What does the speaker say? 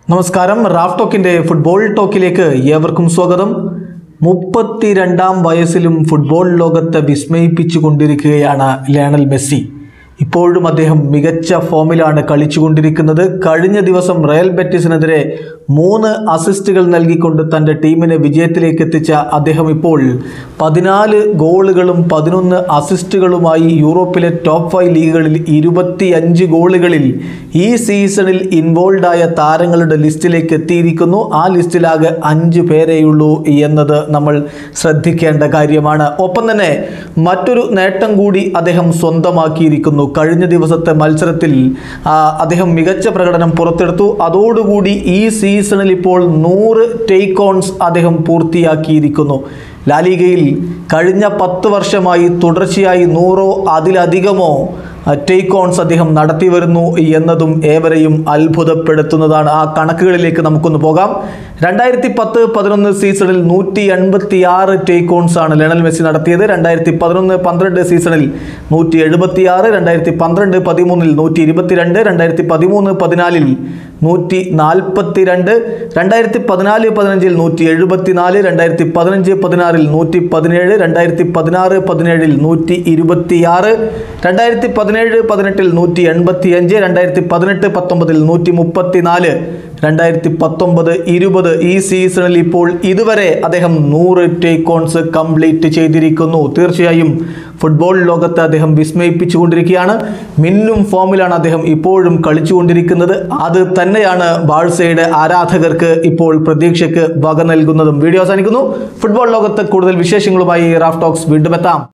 നമസ്കാരം Raf ടോക്കിന്റെ football ടോക്കിലേക്ക് ഏവർക്കും സ്വാഗതം മുപ്പത്തിരണ്ടാം വയസ്സിലും ഫുട്ബോൾ ലോകത്തെ വിസ്മയിപ്പിച്ചു കൊണ്ടിരിക്കുകയാണ് ലയണൽ മെസ്സി ഇപ്പോഴും അദ്ദേഹം മികച്ച ഫോമിലാണ് കളിച്ചുകൊണ്ടിരിക്കുന്നത് കഴിഞ്ഞ ദിവസം റയൽ ബെറ്റിസിനെതിരെ മൂന്ന് അസിസ്റ്റുകൾ നൽകിക്കൊണ്ട് തൻ്റെ ടീമിനെ വിജയത്തിലേക്ക് എത്തിച്ച അദ്ദേഹം ഇപ്പോൾ പതിനാല് ഗോളുകളും പതിനൊന്ന് അസിസ്റ്റുകളുമായി യൂറോപ്പിലെ ടോപ്പ് ഫൈവ് ലീഗുകളിൽ ഇരുപത്തിയഞ്ച് ഗോളുകളിൽ ഈ സീസണിൽ ഇൻവോൾവ് ആയ താരങ്ങളുടെ ലിസ്റ്റിലേക്ക് എത്തിയിരിക്കുന്നു ആ ലിസ്റ്റിലാകെ അഞ്ച് പേരെയുള്ളൂ എന്നത് നമ്മൾ ശ്രദ്ധിക്കേണ്ട കാര്യമാണ് ഒപ്പം തന്നെ മറ്റൊരു നേട്ടം കൂടി അദ്ദേഹം സ്വന്തമാക്കിയിരിക്കുന്നു കഴിഞ്ഞ ദിവസത്തെ മത്സരത്തിൽ ആ, അദ്ദേഹം മികച്ച പ്രകടനം പുറത്തെടുത്തു അതോടുകൂടി ഈ സീസണിൽ ഇപ്പോൾ നൂറ് ടേക്ക് ഓൺസ് അദ്ദേഹം പൂർത്തിയാക്കിയിരിക്കുന്നു ലാലിഗയിൽ കഴിഞ്ഞ പത്ത് വർഷമായി തുടർച്ചയായി നൂറോ അതിലധികമോ ടേക്ക് ഓൺസ് അദ്ദേഹം നടത്തി വരുന്നു എന്നതും ഏവരെയും അത്ഭുതപ്പെടുത്തുന്നതാണ് ആ കണക്കുകളിലേക്ക് നമുക്കൊന്ന് പോകാം രണ്ടായിരത്തി പത്ത് പതിനൊന്ന് സീസണിൽ നൂറ്റി എൺപത്തി ആറ് ടേക്ക് ഓൺസ് ആണ് ലയണൽ മെസ്സി നടത്തിയത് രണ്ടായിരത്തി പതിനൊന്ന് പന്ത്രണ്ട് സീസണിൽ നൂറ്റി എഴുപത്തി ആറ് രണ്ടായിരത്തി പന്ത്രണ്ട് പതിമൂന്നിൽ നൂറ്റി ഇരുപത്തിരണ്ട് രണ്ടായിരത്തി പതിമൂന്ന് പതിനാലിൽ നൂറ്റി നാൽപ്പത്തി രണ്ട് രണ്ടായിരത്തി പതിനാല് പതിനഞ്ചിൽ നൂറ്റി എഴുപത്തി നാല് രണ്ടായിരത്തി പതിനഞ്ച് പതിനാറിൽ നൂറ്റി പതിനേഴ് രണ്ടായിരത്തി പതിനാറ് പതിനേഴിൽ നൂറ്റി ഇരുപത്തിയാറ് രണ്ടായിരത്തി പതിനേഴ് പതിനെട്ടിൽ നൂറ്റി എൺപത്തി അഞ്ച് രണ്ടായിരത്തി പതിനെട്ട് പത്തൊമ്പതിൽ നൂറ്റി മുപ്പത്തി നാല് രണ്ടായിരത്തി പത്തൊമ്പത് ഇരുപത് ഈ സീസണിൽ ഇപ്പോൾ ഇതുവരെ അദ്ദേഹം നൂറ് ടേക്ക് ഓൺസ് കംപ്ലീറ്റ് ചെയ്തിരിക്കുന്നു തീർച്ചയായും ഫുട്ബോൾ ലോകത്ത് അദ്ദേഹം വിസ്മയിപ്പിച്ചുകൊണ്ടിരിക്കുകയാണ് മിന്നും ഫോമിലാണ് അദ്ദേഹം ഇപ്പോഴും കളിച്ചുകൊണ്ടിരിക്കുന്നത് അത് തന്നെയാണ് ബാഴ്സയുടെ ആരാധകർക്ക് ഇപ്പോൾ പ്രതീക്ഷയ്ക്ക് വക നൽകുന്നതും വീഡിയോ അവസാനിക്കുന്നു ഫുട്ബോൾ ലോകത്ത് കൂടുതൽ വിശേഷങ്ങളുമായി റാഫ് ടോക്സ് വീണ്ടും എത്താം